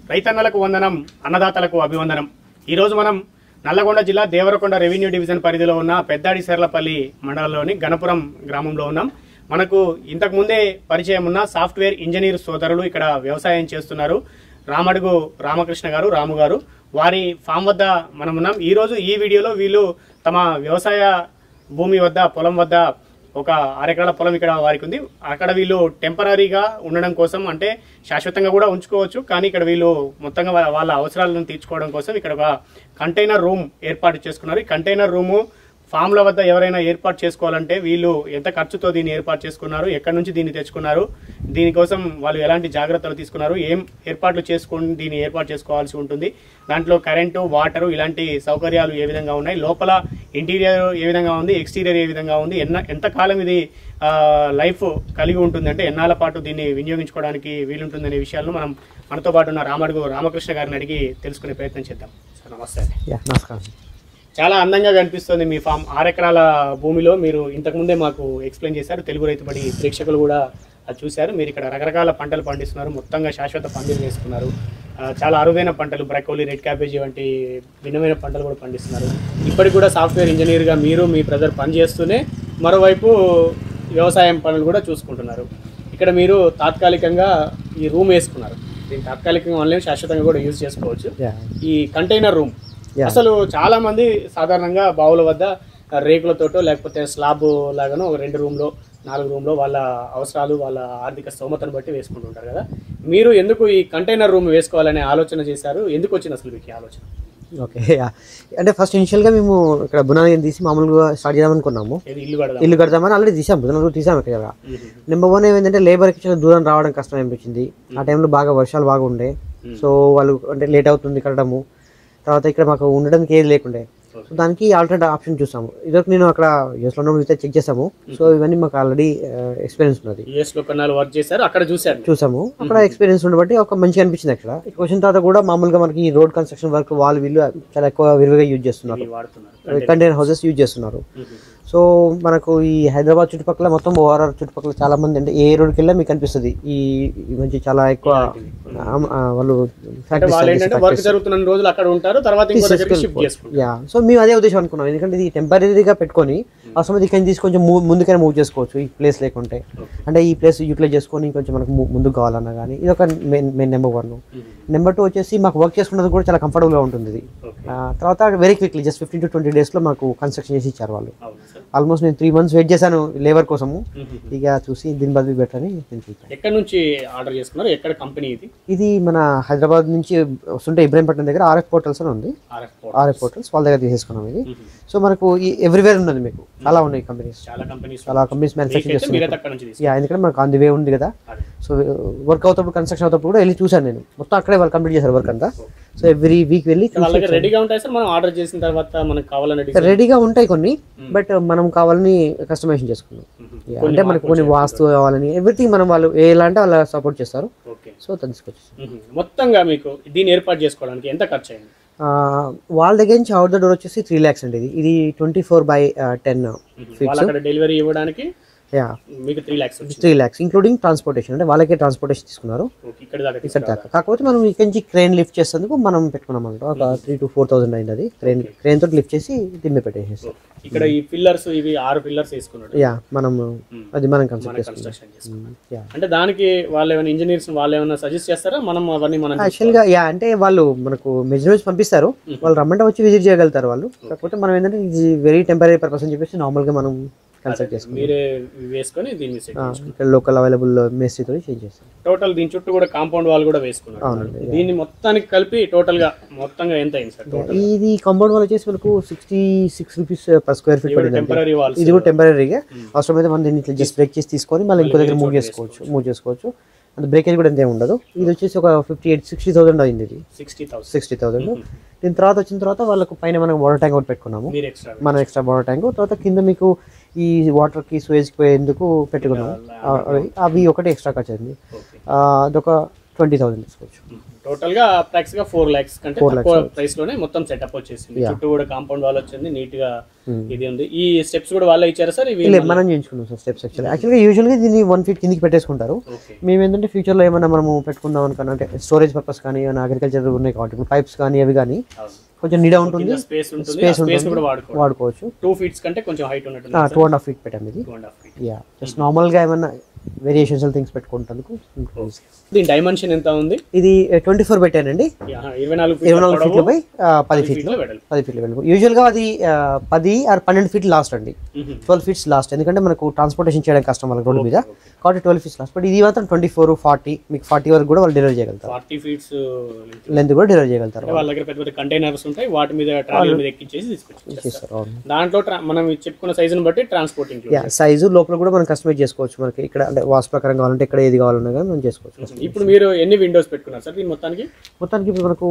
రైతన్నలకు వందనం అన్నదాతలకు అభివందనం ఈరోజు మనం నల్లగొండ జిల్లా దేవరకొండ రెవెన్యూ డివిజన్ పరిధిలో ఉన్న పెద్దాడి సెర్లపల్లి మండలంలోని గణపురం గ్రామంలో ఉన్నాం మనకు ఇంతకు ముందే పరిచయం ఉన్న సాఫ్ట్వేర్ ఇంజనీర్ సోదరులు ఇక్కడ వ్యవసాయం చేస్తున్నారు రామడుగు రామకృష్ణ గారు రాము గారు వారి ఫామ్ వద్ద మనం ఉన్నాం ఈరోజు ఈ వీడియోలో వీళ్ళు తమ వ్యవసాయ భూమి వద్ద పొలం వద్ద ఒక అరెకరాల పొలం ఇక్కడ వారికి ఉంది అక్కడ వీళ్ళు టెంపరీగా ఉండడం కోసం అంటే శాశ్వతంగా కూడా ఉంచుకోవచ్చు కానీ ఇక్కడ వీళ్ళు మొత్తంగా వాళ్ళ- వాళ్ళ అవసరాలను తీర్చుకోవడం కోసం ఇక్కడ ఒక కంటైనర్ రూమ్ ఏర్పాటు చేసుకున్నారు ఈ కంటైనర్ రూము ఫామ్ల వద్ద ఎవరైనా ఏర్పాటు చేసుకోవాలంటే వీళ్ళు ఎంత ఖర్చుతో దీన్ని ఏర్పాటు చేసుకున్నారు ఎక్కడి నుంచి దీన్ని తెచ్చుకున్నారు దీనికోసం వాళ్ళు ఎలాంటి జాగ్రత్తలు తీసుకున్నారు ఏం ఏర్పాట్లు చేసుకుని దీన్ని ఏర్పాటు చేసుకోవాల్సి ఉంటుంది దాంట్లో కరెంటు వాటరు ఇలాంటి సౌకర్యాలు ఏ విధంగా ఉన్నాయి లోపల ఇంటీరియర్ ఏ విధంగా ఉంది ఎక్స్టీరియర్ ఏ విధంగా ఉంది ఎన్న ఎంత కాలం ఇది ఆ, లైఫ్ కలిగి ఉంటుంది అంటే ఎన్నాళ్ళ పాటు దీన్ని వినియోగించుకోవడానికి వీలుంటుందనే విషయాలను మనం మనతో పాటు ఉన్న రామడుగు రామకృష్ణ గారిని అడిగి తెలుసుకునే ప్రయత్నం చేద్దాం సార్ నమస్తే అండి యా నమస్కారం చాలా అందంగా కనిపిస్తుంది మీ ఫామ్ ఆరు ఎకరాల భూమిలో మీరు ఇంతకుముందే మాకు ఎక్స్ప్లెయిన్ చేశారు తెలుగు రైతుబడి ప్రేక్షకులు కూడా అది చూశారు మీరు ఇక్కడ రకరకాల పంటలు పండిస్తున్నారు మొత్తంగా శాశ్వత పందిలు వేసుకున్నారు ఆ, చాలా అరుదైన పంటలు బ్రకోలీ రెడ్ క్యాబేజీ వంటి భిన్నమైన పంటలు కూడా పండిస్తున్నారు ఇప్పటికి కూడా సాఫ్ట్వేర్ ఇంజనీర్గా మీరు మీ బ్రదర్ పనిచేస్తూనే మరోవైపు వ్యవసాయం పనులు కూడా చూసుకుంటున్నారు ఇక్కడ మీరు తాత్కాలికంగా ఈ రూమ్ వేసుకున్నారు దీన్ని తాత్కాలికంగా ఆన్లైన్ శాశ్వతంగా కూడా యూజ్ చేసుకోవచ్చు యా ఈ కంటైనర్ రూమ్ Yeah. అసలు చాలా మంది సాధారణంగా బావుల వద్ద రేకులతోటో లేకపోతే స్లాబ్ లాగానో ఒక రెండు రూమ్లో నాలుగు రూమ్లో వాళ్ళ అవసరాలు వాళ్ళ ఆర్థిక స్తోమతను బట్టి వేసుకుంటుంటారు కదా మీరు ఎందుకు ఈ కంటైనర్ రూమ్ వేసుకోవాలనే ఆలోచన చేశారు ఎందుకు వచ్చింది అసలు మీకు ఈ ఆలోచన ఓకే యా అంటే ఫస్ట్ ఇనిషియల్గా మేము ఇక్కడ బునాది తీసి మామూలుగా స్టార్ట్ చేద్దాం అనుకున్నాము ఏది ఇల్లు కడదాం ఇల్లు కడతామని ఆల్రెడీ తీసాం బునాది తీసాం ఇక్కడ నెంబర్ వన్ ఏమైందంటే లేబర్కి చాలా దూరం రావడం కష్టం అనిపించింది ఆ టైంలో బాగా వర్షాలు బాగా ఉండే సో వాళ్ళు అంటే లేట్ అవుతుంది కట్టడము తర్వాత ఇక్కడ మాకు ఉండడానికి ఏది లేకుండే సో దానికి ఆల్టర్నేట్ ఆప్షన్ చూసాము ఇదొక నేను అక్కడ యూఎస్లో ఉన్నప్పుడు చెక్ చేసాము సో ఇవన్నీ మాకు ఆల్రెడీ ఎక్స్పీరియన్స్ ఉన్నది యుఎస్ లో కొన్నాళ్ళు వర్క్ చేశారు అక్కడ చూశారు మీరు. చూసాము అక్కడ ఎక్స్పీరియన్స్ ఉండబట్టి ఒక మంచిగా అనిపించింది అక్కడ ఇక్కడ వచ్చిన తర్వాత కూడా మామూలుగా మనకి ఈ రోడ్ కన్స్ట్రక్షన్ వర్క్ వాళ్ళు వీళ్ళు చాలా ఎక్కువ విరివిగా యూజ్ చేస్తున్నారు ఇవి వాడుతున్నారు కంటైనర్ హౌసెస్ యూజ్ చేస్తున్నారు సో మనకు ఈ హైదరాబాద్ చుట్టుపక్కల మొత్తం ఓఆర్ఆర్ చుట్టుపక్కల చాలా మంది అంటే ఏ రోడ్కి వెళ్ళా మీకు కనిపిస్తుంది ఈ ఈ మంచి చాలా ఎక్కువ ఆ, ఆ, వాళ్ళు అంటే వాళ్ళు ఏంటంటే వర్క్ ఫ్యాక్టరీస్ జరుగుతున్న రోజులు అక్కడ ఉంటారు తర్వాత ఇంకో దగ్గరికి షిఫ్ట్ చేసుకుంటారు యా సో మేము అదే ఉద్దేశం అనుకున్నాం ఎందుకంటే ఇది టెంపరీగా పెట్టుకొని అవసరం ఇక్కడ నుంచి కొంచెం move- ముందుకైనా మూవ్ చేసుకోవచ్చు ఈ ప్లేస్ లేకుంటే అంటే ఈ ప్లేస్ యూటిలైజ్ చేసుకొని కొంచెం మనకు mu- ముందుకు కావాలన్నా కానీ ఇది ఒక main main number one number two వచ్చేసి మాకు వర్క్ చేసుకున్నది కూడా చాలా కంఫర్టబుల్గా ఉంటుంది ఇది ఓకే ఆ, తర్వాత very quickly just fifteen to twenty డేస్లో మాకు కన్స్ట్రక్షన్ చేసి ఇచ్చారు వాళ్ళు అవును సార్ ఆల్మోస్ట్ నేను త్రీ మంత్స్ వెయిట్ చేశాను లేబర్ కోసము ఇక చూసి దీని బదులు బెటర్ అని నేను చూసాను ఎక్కడ నుంచి ఆర్డర్ చేసుకున్నారు ఎక్కడ కంపెనీ ఇది ఇది మన హైదరాబాద్ నుంచి వస్తుంటే ఇబ్రాహీంపట్నం దగ్గర ఆర్ఎఫ్ పోర్టల్స్ అని ఉంది ఆర్ఎఫ్ ఆర్ఎఫ్ పోర్టల్స్ వాళ్ళ దగ్గర తీసేసుకున్నాం ఇది సో మనకు ఈ ఎవ్రీవేర్ ఉన్నది మీకు చాలా ఉన్నాయి కంపెనీస్ చాలా కంపెనీస్ చాలా కంపెనీస్ మ్యానుఫ్యాక్చర్ మీరైతే చేస్తున్నారు అక్కడ నుంచి తీసుకున్నారు యా ఎందుకంటే మనకు ఆన్ ది వే ఉంది కదా అదే. సో వర్క్ అవుతప్పుడు కన్స్ట్రక్షన్ అవుతప్పుడు కూడా వెళ్ళి చూశాను నేను మొత్తం అక్కడే వాళ్ళు కంప్లీట్ చేశారు వర్క్ అంతా సో ఎవ్రీ వీక్ వెళ్ళి వాళ్ళ దగ్గర రెడీగా ఉంటాయి సార్ మనం ఆర్డర్ చేసిన తర్వాత మనకు కావాలని డిజైన్ రెడీగా ఉంటాయి కొన్ని బట్ మనం కావాలని కస్టమైజేషన్ చేసుకున్నాం Yeah, అంటే మనకు కొన్ని వాస్తు కావాలని ఎవ్రీథింగ్ మనం వాళ్ళు ఎలా అంటే వాళ్ళ సపోర్ట్ చేస్తారు ఓకే సో తీసుకొచ్చేస్తాం మొత్తంగా మీకు దీన్ని ఏర్పాటు చేసుకోవడానికి ఎంత ఖర్చు అయింది ఆ, వాళ్ళ దగ్గర నుంచి అవుట్ ద డోర్ వచ్చేసి త్రీ ల్యాక్స్ అండి ఇది ఇది ట్వంటీ ఫోర్ బై టెన్ వాళ్ళు అక్కడ డెలివరీ ఇవ్వడానికి యా మీకు త్రీ ల్యాక్స్ వచ్చింది త్రీ ల్యాక్స్ ఇంక్లూడింగ్ ట్రాన్స్పోర్టేషన్ అంటే వాళ్ళకే ట్రాన్స్పోర్టేషన్ తీసుకున్నారు ఓకే ఇక్కడ దాకా ఇక్కడ తీసుకురా. దాకా కాకపోతే మనం ఇక్కడి నుంచి క్రెయిన్ లిఫ్ట్ చేసేందుకు మనం పెట్టుకున్నాం అనమాట ఒక త్రీ టు ఫోర్ థౌసండ్ అయింది అది క్రెయిన్ క్రెయిన్ తోటి లిఫ్ట్ చేసి దిమ్మె పెట్టేసేసి ఇక్కడ ఈ పిల్లర్స్ ఇవి ఆరు పిల్లర్స్ వేసుకున్నాడు యా మనం అది మనం కన్సల్ట్ మన చేసుకున్నాం కన్స్ట్రక్షన్ చేసుకున్నాం యా అంటే దానికి వాళ్ళు ఏమైనా ఇంజనీర్స్ వాళ్ళు ఏమైనా సజెస్ట్ చేస్తారా మనం అవన్నీ మనం యాక్చువల్గా యా అంటే వాళ్ళు మనకు మెజర్మెంట్స్ పంపిస్తారు వాళ్ళు రమ్మంటే వచ్చి విజిట్ చేయగలుగుతారు వాళ్ళు కాకపోతే మనం ఏంటంటే ఇది వెరీ టెంపరీ పర్పస్ అని చెప్పేసి నార్మల్గా మనం కన్సల్ట్ చేసుకుంటాం మీరే వేసుకొని దీన్ని సెట్ ఇక్కడ లోకల్ అవైలబుల్ మేస్త్రితో చేంజ్ చేస్తాం టోటల్ దీని చుట్టూ కూడా కాంపౌండ్ వాల్ కూడా వేసుకున్నారు అవునండి దీన్ని మొత్తానికి కలిపి టోటల్ గా మొత్తంగా ఎంత అయింది సార్ టోటల్ ఇది కాంపౌండ్ వాల్ వచ్చేసి మనకు sixty six rupees per square feet పడింది టెంపరీ వాల్స్ ఇది కూడా టెంపరీగా అవసరమైతే మనం దీన్ని ఇట్లా జస్ట్ బ్రేక్ చేసి తీసుకొని మళ్ళీ ఇంకో దగ్గర మూవ్ చేసుకోవచ్చు మూవ్ చేసుకోవచ్చు అంత బ్రేకేజ్ కూడా అంతే ఉండదు ఇది వచ్చేసి ఒక ఫిఫ్టీ ఎయిట్ సిక్స్టీ థౌసండ్ అయింది ఇది సిక్స్టీ థౌసండ్ సిక్స్టీ థౌసండ్ దీని తర్వాత వచ్చిన తర్వాత వాళ్ళకు పైన మనం వాటర్ ట్యాంక్ ఒకటి పెట్టుకున్నాము మీరు ఎక్స్ట్రా మనం ఎక్స్ట్రా వాటర్ ట్యాంక్ తర్వాత కింద మీకు ఈ వాటర్కి కి పోయేందుకు పెట్టుకున్నాము ఆ, అవి- అవి ఒకటి ఎక్స్ట్రా ఖర్చు అయింది ఓకే ఆ, అదొక ట్వంటీ థౌసండ్ తీసుకోవచ్చు టోటల్ గా అప్రాక్స్ గా ఫోర్ లాక్స్ కంటే Four తక్కువ ప్రైస్ లోనే మొత్తం సెటప్ వచ్చేసింది Yeah. చుట్టూ కూడా కాంపౌండ్ వాల్ వచ్చింది నీట్ గా Hmm. ఇది ఉంది ఈ స్టెప్స్ కూడా వాళ్ళే ఇచ్చారా సార్ ఇవి లేదు మనం చేయించుకున్నాం సార్ స్టెప్స్ యాక్చువల్గా యాక్చువల్గా యూజువల్గా దీన్ని వన్ ఫీట్ కిందికి పెట్టేసుకుంటారు ఓకే మేము ఏంటంటే ఫ్యూచర్లో ఏమైనా మనము పెట్టుకుందాం అనుకున్నా అంటే స్టోరేజ్ పర్పస్ కానీ ఏమైనా అగ్రికల్చర్ ఉన్నాయి కాబట్టి ఇప్పుడు పైప్స్ కానీ అవి కానీ కొంచెం నీడ ఉంటుంది స్పేస్ ఉంటుంది Space స్పేస్ ఉంటుంది. కూడా వాడుకోవచ్చు వాడుకోవచ్చు టూ ఫీట్స్ కంటే కొంచెం హైట్ ఉన్నట్టు టూ అండ్ హాఫ్ ఫీట్ పెట్టాం ఇది two and half feet yeah just నార్మల్గా ఏమైనా వేరియేషన్స్ థింగ్స్ పెట్టుకుంటందుకు దీని డైమెన్షన్ ఎంత ఉంది ఇది ట్వంటీ ఫోర్ పెట్టానండి యా, ఇరవై నాలుగు ఇరవై నాలుగు ఫీట్ల ఫీట్ల పొడవు, పై ఆ, పది పది ఫీట్లు ఫీట్ల వెడల్పు పది ఫీట్లు వెళ్ళి యూజువల్గా అది ఆ, పది ఆర్ పన్నెండు ఫీట్ లాస్ట్ అండి మ్మ్. ట్వెల్వ్ ఫీట్స్ లాస్ట్ ఎందుకంటే మనకు ట్రాన్స్పోర్టేషన్ చేయడం కష్టం వాళ్ళకి రోడ్డు మీద కాబట్టి ట్వెల్వ్ ఫీట్స్ లాస్ట్ బట్ ఇది మాత్రం ట్వంటీ ఫోర్ ఫార్టీ మీకు ఫార్టీ వరకు కూడా వాళ్ళు డెలివరీ చేయగలుగుతారు ఫార్టీ ఫీట్స్ లెంత్ కూడా డెలివరీ చేయగలుగుతారు వాళ్ళ దగ్గర పెద్ద పెద్ద కంటైనర్స్ ఉంటాయి వాటి మీద ట్రాలీ మీద ఎక్కించేసి తీసుకొచ్చి చేస్తారు అవును దాంట్లో tra- మనం చెప్పుకున్న సైజుని బట్టి ట్రాన్స్పోర్ట్ ఇంక్లూడ్ యా సైజు లోపల కూడా మనం కస్టమైజ్ చేసుకోవచ్చు మనకి ఇక్కడ అంటే వాస్ ప్రకారం కావాలంటే ఇక్కడ ఏది కావాలన్నా కానీ మనం చేసుకోవచ్చు ఇప్పుడు మీరు ఎన్ని విండోస్ పెట్టుకున్నారు సార్ దీని మొత్తానికి మొత్తానికి ఇప్పుడు మనకు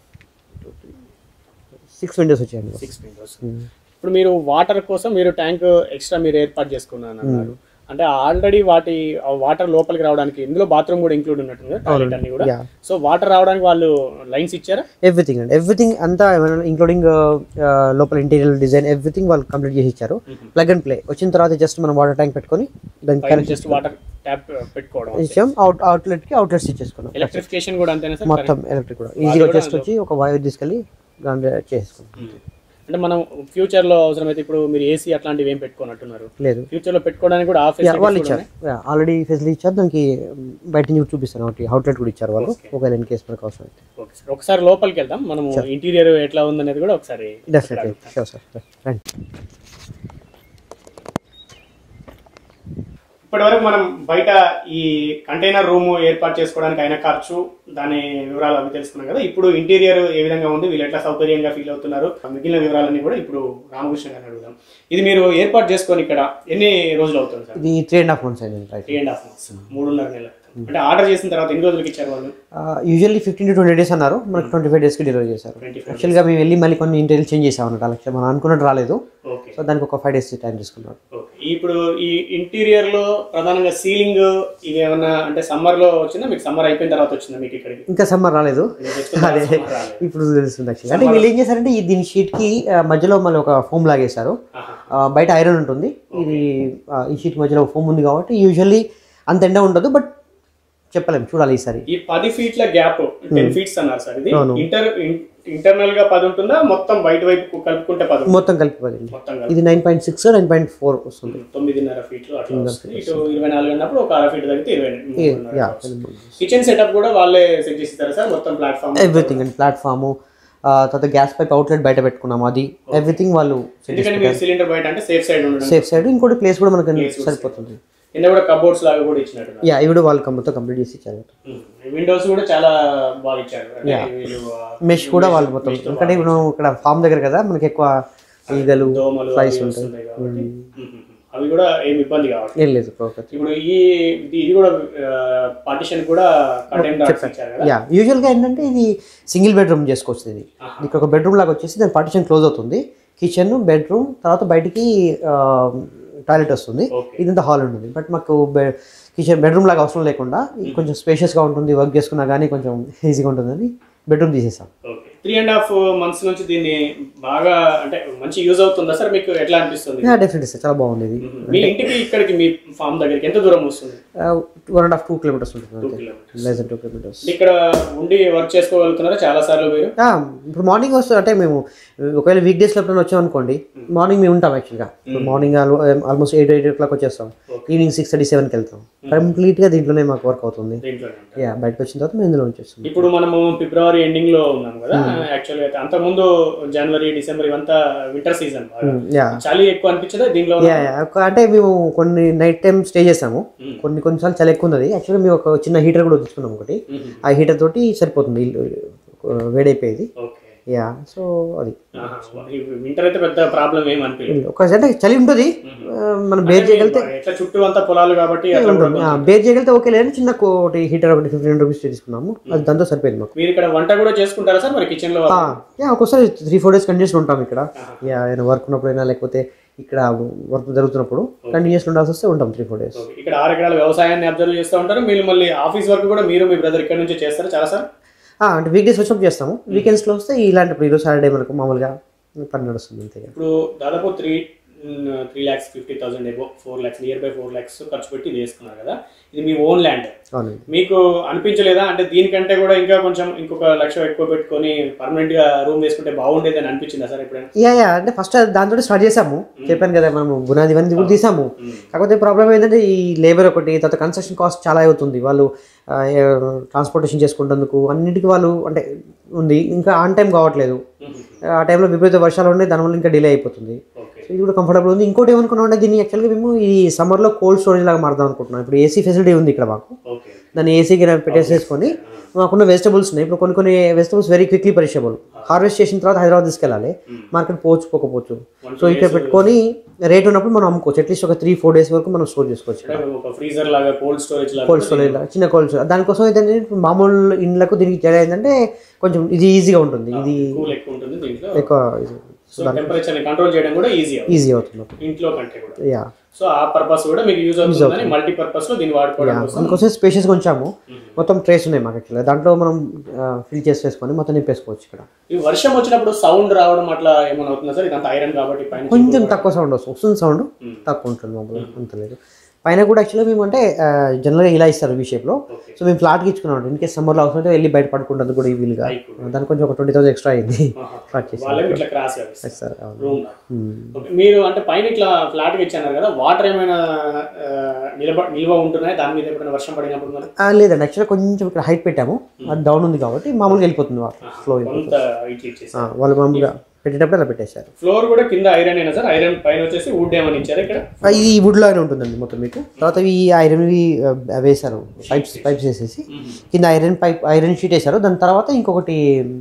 సిక్స్ విండోస్ వచ్చాయండి సిక్స్ విండోస్ మ్మ్. ఇప్పుడు మీరు వాటర్ కోసం మీరు ట్యాంక్ ఎక్స్ట్రా మీరు ఏర్పాటు చేసుకున్నాను అన్నారు అంటే ఆల్రెడీ వాటి వాటర్ లోపలికి రావడానికి ఇందులో బాత్రూమ్ కూడా ఇంక్లూడ్ ఉన్నట్టుంది టాయిలెట్ అన్ని కూడా యా సో వాటర్ రావడానికి వాళ్ళు లైన్స్ ఇచ్చారా ఎవ్రీథింగ్ అండి ఎవ్రీథింగ్ అంతా ఇంక్లూడింగ్ లోపల ఇంటీరియర్ డిజైన్ ఎవ్రీథింగ్ వాళ్ళు కంప్లీట్ చేసి ఇచ్చారు ప్లగ్ అండ్ ప్లే వచ్చిన తర్వాత జస్ట్ మనం వాటర్ ట్యాంక్ పెట్టుకొని దానికి పైన జస్ట్ వాటర్ ట్యాప్ పెట్టుకోవడం ఇచ్చాం అవుట్ అవుట్లెట్కి అవుట్లెట్స్ ఇచ్చేసుకున్నాం ఎలక్ట్రిఫికేషన్ కూడా అంతేనా సార్ మొత్తం ఎలక్ట్రిక్ కూడా ఈజీగా జస్ట్ వచ్చి ఒక వైర్ తీసుకెళ్ళి దాంట్లో చేసుకున్నాం అంటే మనం ఫ్యూచర్ లో అవసరమైతే ఇప్పుడు మీరు ఏసీ అట్లాంటివి ఏం పెట్టుకోనట్టున్నారు లేదు ఫ్యూచర్ లో పెట్టుకోవడానికి కూడా ఆఫీస్ Yeah, వాళ్ళు ఇచ్చారు ఆల్రెడీ ఫెసిలిటీ ఇచ్చారు దానికి మ్, బయట నుంచి చూపిస్తాను ఒకటి అవుట్లెట్ కూడా ఇచ్చారు వాళ్ళు ఒకవేళ ఇన్ కేసు మనకు అవసరం అయితే ఓకే సార్ ఒకసారి లోపలికి వెళ్దాం మనము ఇంటీరియర్ ఎట్లా ఉందనేది కూడా ఒకసారి డెఫినెట్లీ షూర్ సార్ రండి ఇప్పటివరకు మనం బయట ఈ కంటైనర్ రూమ్ ఏర్పాటు చేసుకోవడానికి అయిన ఖర్చు దాని వివరాలు అవి తెలుసుకున్నాం కదా ఇప్పుడు ఇంటీరియర్ ఏ విధంగా ఉంది వీళ్ళు ఎట్లా సౌకర్యంగా ఫీల్ అవుతున్నారు మిగిలిన వివరాలన్నీ కూడా ఇప్పుడు రామకృష్ణ గారిని అడుగుదాం ఇది మీరు ఏర్పాటు చేసుకొని ఇక్కడ ఎన్ని రోజులు అవుతుంది సార్ ఇది త్రీ అండ్ హాఫ్ మంత్స్ అయింది right three and half months మూడున్నర నెలలు అంటే ఆర్డర్ చేసిన తర్వాత ఎన్ని రోజులకి ఇచ్చారు వాళ్ళు usually fifteen to twenty days అన్నారు మనకు ట్వంటీ ఫైవ్ డేస్కి డెలివరీ చేశారు ట్వంటీ ఫైవ్ యాక్చువల్గా మేము వెళ్ళి మళ్ళీ కొన్ని ఇంటీరియర్ చేంజ్ చేసాం అన్నట్టు అలా మనం అనుకున్నట్టు రాలేదు ఓకే సో దానికి ఒక ఫైవ్ డేస్ టైం తీసుకున్నారు ఓకే ఇప్పుడు ఈ ఇంటీరియర్ లో ప్రధానంగా సీలింగ్ ఇది ఏమన్నా అంటే సమ్మర్ లో వచ్చిందా మీకు సమ్మర్ అయిపోయిన తర్వాత వచ్చిందా మీకు ఇక్కడికి ఇంకా సమ్మర్ రాలేదు మీరు తెచ్చుకున్న అదే summer రాలేదు. ఇప్పుడు తెలుస్తుంది యాక్చువల్లీ అంటే వీళ్ళు ఏం చేశారంటే ఈ దీని షీట్కి మధ్యలో మళ్ళీ ఒక ఫోమ్ లాగేశారు ఆహా. ఆ, బయట ఐరన్ ఉంటుంది ఇది ఆ, ఈ షీట్ మధ్యలో ఫోమ్ ఉంది కాబట్టి యూజువల్లీ అంత ఎండ ఉండదు బట్ చెప్పలేము చూడాలి ఈసారి ఈ పది ఫీట్ల గ్యాప్ టెన్ ఫీట్స్ అన్నారు సార్ ఇది అవును. ఇంటర్ ఇంటర్నల్ గా పది ఉంటుందా మొత్తం బయట వైపు కలుపుకుంటే పది ఉంటుందా? మొత్తం కలిపి పదండి మొత్తం కలిపి ఇది nine point six nine point four వస్తుంది తొమ్మిదిన్నర ఫీట్లు అట్లా వస్తుంది ఇటు ఇరవై నాలుగు అన్నప్పుడు ఒక అర ఫీట్ తగ్గితే ఇరవై యా కిచెన్ సెటప్ కూడా వాళ్ళే సెట్ చేస్తారా సార్ మొత్తం ప్లాట్ఫామ్ ఎవ్రీథింగ్ అండి ప్లాట్ఫాము తర్వాత గ్యాస్ పైప్ అవుట్లెట్ బయట పెట్టుకున్నాము అది ఎవ్రీథింగ్ వాళ్ళు ఎందుకంటే మీరు సిలిండర్ బయట అంటే సేఫ్ సైడ్ ఉండడం సేఫ్ సైడ్ ఇంకోటి ప్లేస్ కూడా మనకు సరిపోతుంది కింద కూడా కబోర్డ్స్ లాగా కూడా ఇచ్చినట్టు యా ఇవి కూడా వాళ్ళు మొత్తం కంప్లీట్ చేసి ఇచ్చారు విండోస్ కూడా చాలా బాగా ఇచ్చారు అంటే వీళ్ళు, ఆ, మెష్ కూడా వాళ్ళు మొత్తం ఎందుకంటే ఇప్పుడు ఇక్కడ ఫామ్ దగ్గర కదా మనకి ఎక్కువ ఈగలు దోమలు ఫ్లైస్ అవి ఉంటాయి వస్తుంటాయి కాబట్టి మ్మ్. అవి కూడా ఏమి ఇబ్బంది కావాలి ఏం లేదు ప్రాపర్ ఇప్పుడు ఈ ఇది ఇది కూడా పార్టిషన్ కూడా కంటైన్ డాట్స్ ఇచ్చారు కదా యా యూజువల్గా ఏంటంటే ఇది సింగిల్ బెడ్రూమ్ చేసుకోవచ్చు ఇది ఆహా. ఇక్కడ ఒక బెడ్రూమ్ లాగా వచ్చేసి దాని పార్టిషన్ క్లోజ్ అవుతుంది కిచెన్ బెడ్రూమ్ తర్వాత బయటికి టాయిలెట్ వస్తుంది ఓకే ఇదంతా హాల్ ఉంటుంది బట్ మాకు కిచెన్ బెడ్రూమ్ లాగా అవసరం లేకుండా ఇది కొంచెం స్పేషియస్గా ఉంటుంది వర్క్ చేసుకున్నా కానీ కొంచెం ఈజీగా ఉంటుందని బెడ్రూమ్ తీసేసాం okay three and half months నుంచి దీన్ని బాగా అంటే మంచి యూజ్ అవుతుందా సార్ మీకు ఎట్లా అనిపిస్తుంది డెఫినెట్లీ సార్ చాలా బాగుంది ఇది మీ ఇంటికి ఇక్కడికి మీ ఫామ్ దగ్గరికి ఎంత దూరం వస్తుంది one and half two kilometres ఉంటుంది టూ అంతే కిలోమీటర్స్ లెస్ టూ కిలోమీటర్స్ ఇక్కడ ఉండి వర్క్ చేసుకోగలుగుతున్నారా చాలా సార్లు మీరు ఇప్పుడు మార్నింగ్ వస్తే అంటే మేము ఒకవేళ వీక్ డేస్లో ఎప్పుడైనా వచ్చాం అనుకోండి మార్నింగ్ మేము ఉంటాం యాక్చువల్గా ఇప్పుడు morning almost eight eight o'clock వచ్చేస్తాం ఈవినింగ్ సిక్స్ థర్టీ సెవెన్కి వెళ్తాం కంప్లీట్గా దీంట్లోనే మాకు వర్క్ అవుతుంది దీంట్లోనే ఉంటారు. యా బయటకు వచ్చిన తర్వాత మేము ఇందులో వచ్చేస్తాం ఇప్పుడు మనము ఫిబ్రవరి ఎండింగ్ లో ఉన్నాం కదా యాక్చువల్గా అయితే అంతకుముందు జనవరి డిసెంబర్ ఇవంతా వింటర్ సీజన్ యా చలి ఎక్కువ అనిపించదా దీనిలో యా యా ఒక- అంటే మేము కొన్ని నైట్ టైం స్టే చేసాము Mm. కొన్ని కొన్నిసార్లు చాలా ఎక్కువ ఉంది యాక్చువల్గా మేము ఒక చిన్న హీటర్ కూడా తెచ్చుకున్నాం ఒకటి ఆ హీటర్ తోటి సరిపోతుంది ఇల్లు ఆ, వేడైపోయేది ఓకే యా సో అది వింటర్ అయితే పెద్ద ప్రాబ్లం ఏం అనిపించలేదు ఒక అంటే చలి ఉంటుంది ఆ, మనం బేర్ చేయగలిగితే ఎట్లా చుట్టూ అంతా పొలాలు కాబట్టి అట్లా కూడా ఉంటుంది ఆ, బేర్ చేయగలిగితే ఓకే లేదు చిన్న ఒకటి హీటర్ ఒకటి ఫిఫ్టీన్ రూపీస్ తీసుకున్నాము అది దాంతో సరిపోయింది మాకు మీరు ఇక్కడ వంట కూడా చేసుకుంటారా సార్ మరి కిచెన్ లో ఆ, యా ఒక్కోసారి త్రీ ఫోర్ డేస్ కండిషన్ ఉంటాం ఇక్కడ యా ఏదైనా వర్క్ ఉన్నప్పుడైనా లేకపోతే ఇక్కడ వర్క్ జరుగుతున్నప్పుడు కంటిన్యూస్ ఉండాల్సి వస్తే ఉంటాం త్రీ ఫోర్ డేస్ ఓకే. ఇక్కడ ఆరు ఎకరాల వ్యవసాయాన్ని అబ్జర్వ్ చేస్తూ ఉంటారు మీరు మళ్ళీ ఆఫీస్ వర్క్ కూడా మీరు మీ బ్రదర్ ఇక్కడ నుంచి చేస్తారు చాలా సార్ అంటే వీక్ డేస్ వచ్చినప్పుడు చేస్తాము వీకెండ్స్లో వస్తే ఇలాంటి ఇప్పుడు ఈరోజు సాటర్డే మనకు మామూలుగా పని నడుస్తుంది అంతే ఇప్పుడు దాదాపు three three lakhs fifty thousand ఏవో four lakhs near by four lakhs ఖర్చు పెట్టి ఇది వేసుకున్నారు కదా ఇది మీ ఓన్ ల్యాండ్ అవునండి మీకు అనిపించలేదా అంటే దీనికంటే కూడా ఇంకా కొంచెం ఇంకొక లక్ష ఎక్కువ పెట్టుకొని పర్మనెంట్ గా రూమ్ వేసుకుంటే బాగుండేది అని అనిపించిందా సార్ ఎప్పుడైనా యా యా అంటే ఫస్ట్ దాంతో స్టార్ట్ చేసాము చెప్పాను కదా మనము బునాది ఇవన్నీ కూడా తీసాము కాకపోతే ప్రాబ్లం ఏంటంటే ఈ లేబర్ ఒకటి తర్వాత కన్స్ట్రక్షన్ కాస్ట్ చాలా అవుతుంది వాళ్ళు ట్రాన్స్పోర్టేషన్ చేసుకుంటేందుకు అన్నిటికీ వాళ్ళు అంటే ఉంది ఇంకా ఆన్ టైం కావట్లేదు ఆ టైంలో విపరీత వర్షాలు ఉన్నాయి దానివల్ల ఇంకా డిలే అయిపోతుంది ఓకే సో ఇది కూడా కంఫర్టబుల్ ఉంది ఇంకోటి ఏమనుకున్నాం అంటే దీన్ని యాక్చువల్గా మేము ఈ సమ్మర్లో కోల్డ్ స్టోరేజ్ లాగా మారుదాం అనుకుంటున్నాం ఇప్పుడు ఏసీ ఫెసిలిటీ ఉంది ఇక్కడ మాకు ఓకే దాన్ని ఏసీకి పెట్టేసేసుకొని మాకున్న వెజిటబుల్స్ ఉన్నాయి ఇప్పుడు కొన్ని కొన్ని vegetables very quickly perishable harvest చేసిన తర్వాత హైదరాబాద్ తీసుకెళ్ళాలి మార్కెట్ పోవచ్చు పోకపోవచ్చు సో ఇక్కడ పెట్టుకొని రేట్ ఉన్నప్పుడు మనం అమ్ముకోవచ్చు అట్లీస్ట్ ఒక త్రీ ఫోర్ డేస్ వరకు మనం స్టోర్ చేసుకోవచ్చు అంటే ఒక ఫ్రీజర్ లాగా కోల్డ్ స్టోరేజ్ లాగా కోల్డ్ స్టోరేజ్ చిన్న కోల్డ్ స్టోరేజ్ దానికోసం ఏంటంటే ఇప్పుడు మామూలు ఇండ్లకు దీనికి తేడా ఏంటంటే కొంచెం ఇది ఈజీగా ఉంటుంది ఇది కూల్ ఎక్కువ ఉంటుంది దీంట్లో ఎక్కువ సో టెంపరేచర్ ని కంట్రోల్ చేయడం కూడా ఈజీ ఈజీ అవుతుంది ఇంట్లో కంటే కూడా యా సో ఆ పర్పస్ కూడా మీకు యూజ్ అవుతుందని మల్టీ పర్పస్ లో దీన్ని వాడుకోవడం కోసం అందుకోసం స్పేషియస్ కొంచాము మొత్తం ట్రేస్ ఉన్నాయి మాకు యాక్చువల్గా దాంట్లో మనం ఫిల్ చేసి వేసుకొని మొత్తం నింపేసుకోవచ్చు ఇక్కడ ఈ వర్షం వచ్చినప్పుడు సౌండ్ రావడం అట్లా ఏమైనా అవుతుందా సార్ ఇదంతా ఐరన్ కాబట్టి పైన కొంచెం తక్కువ సౌండ్ వస్తుంది వస్తుంది సౌండ్ తక్కువ ఉంటుంది మామూలుగా అంత లేదు పైన కూడా యాక్చువల్గా మేము అంటే జనరల్గా ఇలా ఇస్తారు వీ షేప్లో ఓకే సో మేము ఫ్లాట్కి ఇచ్చుకున్నాం ఇన్ కేస్ సమ్మర్లో అవసరం అయితే వెళ్ళి బయట పడుకుంటుంది కూడా ఈ వీలుగా దానికి కొంచెం ఒక ట్వంటీ థౌసండ్ ఎక్స్ట్రా అయింది ఫ్లాట్ చేసి వాళ్ళే ఇట్లా క్రాస్ చేస్తారు సార్ అవును రూమ్ ఓకే మీరు అంటే పైన ఇట్లా ఫ్లాట్ గా ఇచ్చారు కదా వాటర్ ఏమైనా ఆ, నిలబ నిల్వ ఉంటున్నాయి దాని మీద ఎప్పుడైనా వర్షం పడినప్పుడు మరి ఆ, లేదండి యాక్చువల్గా కొంచెం ఇక్కడ హైట్ పెట్టాము అది డౌన్ ఉంది కాబట్టి మామూలుగా వెళ్ళిపోతుంది వాటర్ ఫ్లో కొంత ఇట్లా ఇచ్చేసి వాళ్ళు మామూలుగా పెట్టేటప్పుడు అలా పెట్టేశారు ఫ్లోర్ కూడా కింద ఐరన్ అయినా సార్ ఐరన్ పైన వచ్చేసి వుడ్ ఏమని ఇచ్చారు ఇక్కడ ఆ, ఇది వుడ్ లాగానే ఉంటుందండి మొత్తం మీకు తర్వాత ఈ ఐరన్వి ఆ, వేశారు పైప్స్ పైప్స్ వేసేసి కింద ఐరన్ పైప్ ఐరన్ షీట్ వేశారు దాని తర్వాత ఇంకొకటి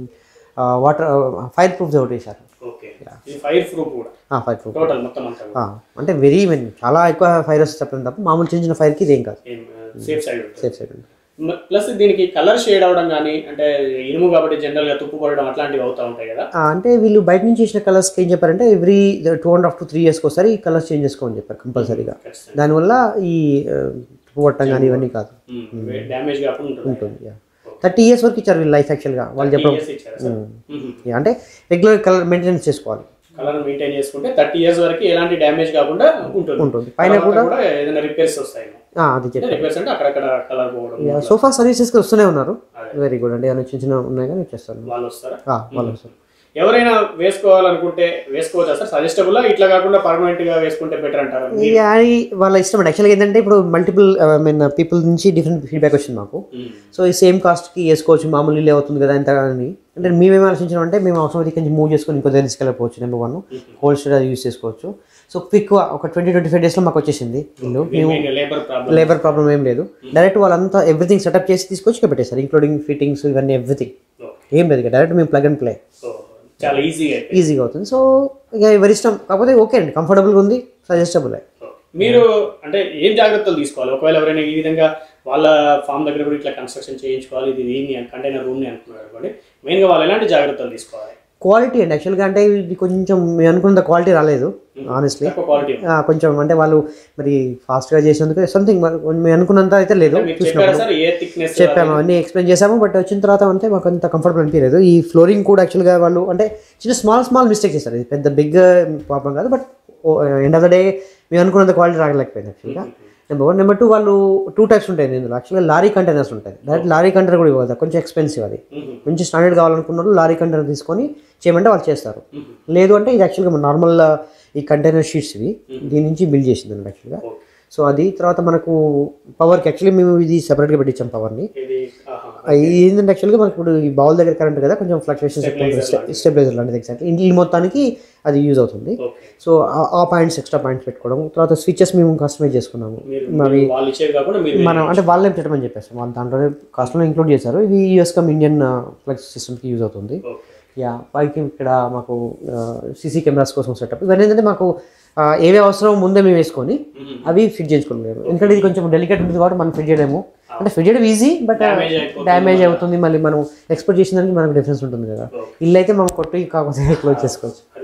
వాటర్ ఫైర్ ప్రూఫ్ ఒకటి వేశారు ఓకే ఇది ఫైర్ ప్రూఫ్ కూడా ఫైర్ ప్రూఫ్ టోటల్ మొత్తం అంతా కూడా అంటే వెరీ మెన్ చాలా ఎక్కువ ఫైర్ వస్తే చెప్పలేం తప్ప మామూలు చిన్న చిన్న ఫైర్కి ఇదేం కాదు సేఫ్ సైడ్ ఉంటుంది సేఫ్ సైడ్ ప్లస్ దీనికి కలర్ షేడ్ అవడం కానీ అంటే ఇనుము కాబట్టి జనరల్ గా తుప్పు పడడం అట్లాంటివి అవుతా ఉంటాయి కదా అంటే వీళ్ళు బయట నుంచి చేసిన కలర్స్కి ఏం చెప్పారంటే every two and half to three ఇయర్స్కి ఒకసారి ఈ కలర్స్ చేంజ్ చేసుకోమని చెప్పారు కంపల్సరీగా ఖచ్చితంగా దానివల్ల ఈ పువ్వట్టం కానీ ఇవన్నీ కాదు డ్యామేజ్ కాకుండా ఉంటుంది ఉంటుంది థర్టీ ఇయర్స్ వరకు ఇచ్చారు వీళ్ళు లైఫ్ యాక్చువల్గా వాళ్ళు చెప్పడం Years ఇచ్చారా సార్ Yeah, అంటే రెగ్యులర్ కలర్ మెయింటెనెన్స్ చేసుకోవాలి కలర్ మెయింటైన్ చేసుకుంటే థర్టీ ఇయర్స్ వరకు ఎలాంటి డ్యామేజ్ కాకుండా ఉంటుంది ఉంటుంది పైన తర్వాత కూడా కూడా ఏదైనా రిపేర్స్ వస్తాయి ఆ, అది చెప్పారు రిపేర్స్ అంటే అక్కడక్కడ కలర్ పోవడం సోఫా సర్వీసెస్కి వస్తూనే ఉన్నారు వెరీ గుడ్ అండి ఏమైనా చిన్న చిన్న ఉన్నాయి కానీ వచ్చేస్తారు వాళ్ళు వస్తారా ఆ, వాళ్ళు వస్తారు ఎవరైనా వేసుకోవాలనుకుంటే వేసుకోవచ్చా సార్ సజెస్టబుల్ ఇట్లా కాకుండా పర్మనెంట్ గా వేసుకుంటే బెటర్ అంటారా ఈ అది వాళ్ళ ఇష్టం అండి యాక్చువల్గా ఏంటంటే ఇప్పుడు మల్టిపుల్ ఐ మీన్ పీపుల్ నుంచి డిఫరెంట్ ఫీడ్బ్యాక్ వచ్చింది మాకు సో ఈ సేమ్ కాస్ట్కి వేసుకోవచ్చు మామూలు ఇల్లు అవుతుంది కదా ఇంత అని అంటే మేమేం ఆలోచించాం అంటే మేము అవసరం అయితే కొంచెం మూవ్ చేసుకొని ఇంకో దగ్గర తీసుకెళ్ళకపోవచ్చు నెంబర్ వన్ హోల్ స్టేట్ అది యూస్ చేసుకోవచ్చు సో క్విక్ ఒక ట్వంటీ ట్వంటీ ఫైవ్ డేస్లో మాకు వచ్చేసింది ఇల్లు మేము లేబర్ ప్రాబ్లం లేబర్ ప్రాబ్లం ఏం లేదు డైరెక్ట్ వాళ్ళంతా ఎవ్రీథింగ్ సెటప్ చేసి తీసుకొచ్చి ఇక్కడ పెట్టేశారు ఇంక్లూడింగ్ ఫిట్టింగ్స్ ఇవన్నీ ఎవ్రీథింగ్ ఏం లేదు ఇక డైరెక్ట్ మేము ప్లగ్ అండ్ ప్లే చాలా ఈజీగా ఈజీగా అవుతుంది సో ఇక ఎవరి ఇష్టం కాకపోతే ఓకే అండి కంఫర్టబుల్గా ఉంది సజెస్టబుల్ మీరు అంటే ఏం జాగ్రత్తలు తీసుకోవాలి ఒకవేళ ఎవరైనా ఈ విధంగా వాళ్ళ ఫామ్ దగ్గర కూడా ఇట్లా కన్స్ట్రక్షన్ చేయించుకోవాలి ఇది దీన్ని కంటైనర్ రూమ్ని అనుకున్నారు అనుకోండి మెయిన్గా వాళ్ళు ఎలాంటి జాగ్రత్తలు తీసుకోవాలి క్వాలిటీ అండి యాక్చువల్గా అంటే ఇది కొంచెం మేము అనుకున్నంత క్వాలిటీ రాలేదు ఆనెస్ట్లీ తక్కువ క్వాలిటీ కొంచెం అంటే వాళ్ళు మరి ఫాస్ట్గా చేసినందుకు సంథింగ్ మేము అనుకున్నంత అయితే లేదు మీరు చెప్పారా సార్ ఏ థిక్నెస్ చెప్పాము అన్నీ ఎక్స్ప్లెయిన్ చేసాము బట్ వచ్చిన తర్వాత అంటే మాకు అంత కంఫర్టబుల్ అనిపించలేదు ఈ ఫ్లోరింగ్ కూడా యాక్చువల్గా వాళ్ళు అంటే చిన్న స్మాల్ స్మాల్ మిస్టేక్ చేస్తారు ఇది పెద్ద బిగ్ ప్రాబ్లం కాదు but end of the day మేము అనుకున్నంత క్వాలిటీ రాగలేకపోయింది యాక్చువల్గా నెంబర్ వన్ నెంబర్ టూ వాళ్ళు టూ టైప్స్ ఉంటాయి ఇందులో యాక్చువల్గా లారీ కంటైనర్స్ ఉంటాయి డైరెక్ట్ లారీ కంటైనర్ కూడా ఇవ్వదు కొంచెం ఎక్స్పెన్సివ్ అది కొంచెం స్టాండర్డ్ కావాలనుకున్నారు లారీ కంటైనర్ తీసుకొని చేయమంటే వాళ్ళు చేస్తారు లేదు అంటే ఇది యాక్చువల్గా నార్మల్ ఈ కంటైనర్ షీట్స్ ఇవి దీని నుంచి బిల్డ్ చేసింది అండి యాక్చువల్గా సో అది తర్వాత మనకు పవర్కి యాక్చువల్లీ మేము ఇది సెపరేట్గా పెట్టించాం పవర్ని ఇది ఆహా. ఇది ఏంటంటే యాక్చువల్గా మనకి ఇప్పుడు ఈ బౌల్ దగ్గర కరెంట్ కదా కొంచెం ఫ్లక్చుయేషన్స్ ఎక్కువ ఉంటుంది స్టెబిలైజర్ లాంటిది ఎగ్జాక్ట్ ఇంటి మొత్తానికి అది యూజ్ అవుతుంది ఓకే సో ఆ- ఆ పాయింట్స్ ఎక్స్ట్రా పాయింట్స్ పెట్టుకోవడం తర్వాత స్విచెస్ మేము కస్టమైజ్ చేసుకున్నాము మీరు మీరు వాళ్ళు ఇచ్చేది కాకుండా మీరు మనం అంటే వాళ్ళే పెట్టమని చెప్పేస్తాం వాళ్ళు దాంట్లోనే కాస్ట్లో ఇంక్లూడ్ చేశారు ఇది యూఎస్ కమ్ ఇండియన్ ఫ్లెక్స్ సిస్టమ్కి యూజ్ అవుతుంది ఓకే యా పైకి ఇక్కడ మాకు సీసీ కెమెరాస్ కోసం సెటప్ ఇవన్నీ ఏంటంటే మాకు ఆ, ఏవే అవసరం ముందే మేము వేసుకొని అవి ఫిట్ చేసుకోలేము ఎందుకంటే ఇది కొంచెం డెలికేట్ ఉంటుంది కాబట్టి మనం ఫిట్ చేయలేము అంటే ఫిట్ చేయడం ఈజీ బట్ Damage అయిపోతుంది. డ్యామేజ్ అవుతుంది మళ్ళీ మనం ఎక్స్పోర్ట్ చేసిన దానికి మనకు డిఫరెన్స్ ఉంటుంది కదా ఇల్లు అయితే మనం కొట్టి కాకపోతే క్లోజ్ చేసుకోవచ్చు అది మనకి పాత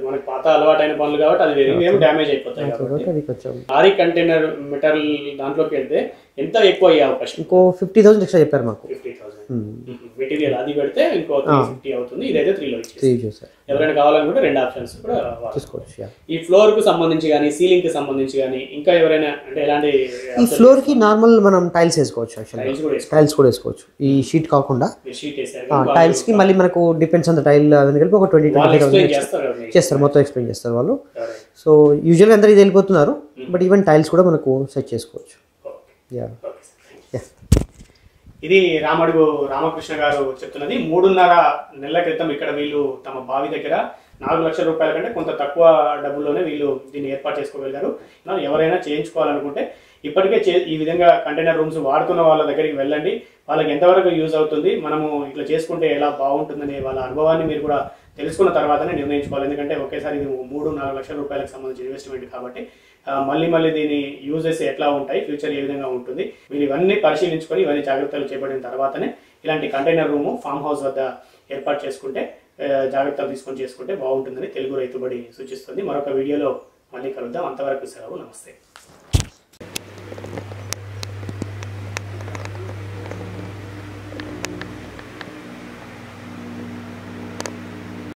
అలవాటైన పనులు కాబట్టి అది ఏమి డ్యామేజ్ అయిపోతాయి కాబట్టి కాబట్టి అది కొంచెం భారీ కంటైనర్ మెటల్ దాంట్లోకి వెళ్తే ఎంత ఎక్కువ అయ్యే అవకాశం ఇంకో ఫిఫ్టీ థౌసండ్ ఎక్స్ట్రా చెప్పారు మాకు ఫిఫ్టీ థౌసండ్ మెటీరియల్ అది పెడితే ఇంకో త్రీ ఫిఫ్టీ అవుతుంది ఇదైతే త్రీలో ఇచ్చేసి త్రీ చూసారు ఎవరైనా కావాలనుకుంటే రెండు ఆప్షన్స్ కూడా వాడచ్చు. తీసుకోవచ్చు yeah. ఈ ఫ్లోర్ కు సంబంధించి కానీ సీలింగ్ కి సంబంధించి కానీ ఇంకా ఎవరైనా అంటే ఎలాంటి ఈ ఫ్లోర్ కి నార్మల్ మనం టైల్స్ వేసుకోవచ్చు యాక్చువల్గా టైల్స్ కూడా వేసుకో టైల్స్ కూడా వేసుకోవచ్చు ఈ షీట్ కాకుండా షీట్ వేసారు టైల్స్ కి మళ్ళీ మనకు డిపెండ్స్ ఆన్ ద టైల్ అదని కలిపి ఒక ట్వంటీ వాళ్ళు ట్వంటీ ఎక్స్ప్లెయిన్ థౌసండ్ చేస్తారు కదా మీకు. చేస్తారు మొత్తం ఎక్స్ప్లెయిన్ చేస్తారు వాళ్ళు Correct. సో యూజువల్గా అందరూ ఇది వెళ్ళిపోతున్నారు బట్ ఈవెన్ టైల్స్ కూడా మనకు సెట్ చేసుకోవచ్చు Okay. Yeah Okay, sir. ఇది రామడుగు రామకృష్ణ గారు చెప్తున్నది మూడున్నర నెలల క్రితం ఇక్కడ వీళ్ళు తమ బావి దగ్గర నాలుగు లక్షల రూపాయల కంటే కొంత తక్కువ డబ్బుల్లోనే వీళ్ళు దీన్ని ఏర్పాటు చేసుకోగలిగారు మరి ఎవరైనా చేయించుకోవాలనుకుంటే ఇప్పటికే చే ఈ విధంగా కంటైనర్ రూమ్స్ వాడుతున్న వాళ్ళ దగ్గరికి వెళ్ళండి వాళ్ళకి ఎంతవరకు యూజ్ అవుతుంది మనము ఇట్లా చేసుకుంటే ఎలా బాగుంటుందనే వాళ్ళ అనుభవాన్ని మీరు కూడా తెలుసుకున్న తర్వాతనే నిర్ణయించుకోవాలి ఎందుకంటే ఒకేసారి ఇది మూడు నాలుగు లక్షల రూపాయలకు సంబంధించిన ఇన్వెస్ట్మెంట్ కాబట్టి ఆ, మళ్ళీ మళ్ళీ దీని యూజెస్ ఎట్లా ఉంటాయి ఫ్యూచర్ ఏ విధంగా ఉంటుంది మీరు ఇవన్నీ పరిశీలించుకొని ఇవన్నీ జాగ్రత్తలు చేపట్టిన తర్వాతనే ఇలాంటి కంటైనర్ రూము ఫామ్ హౌస్ వద్ద ఏర్పాటు చేసుకుంటే ఆ, జాగ్రత్తలు తీసుకొని చేసుకుంటే బాగుంటుందని తెలుగు రైతుబడి సూచిస్తుంది మరొక వీడియోలో మళ్ళీ కలుద్దాం అంతవరకు సెలవు నమస్తే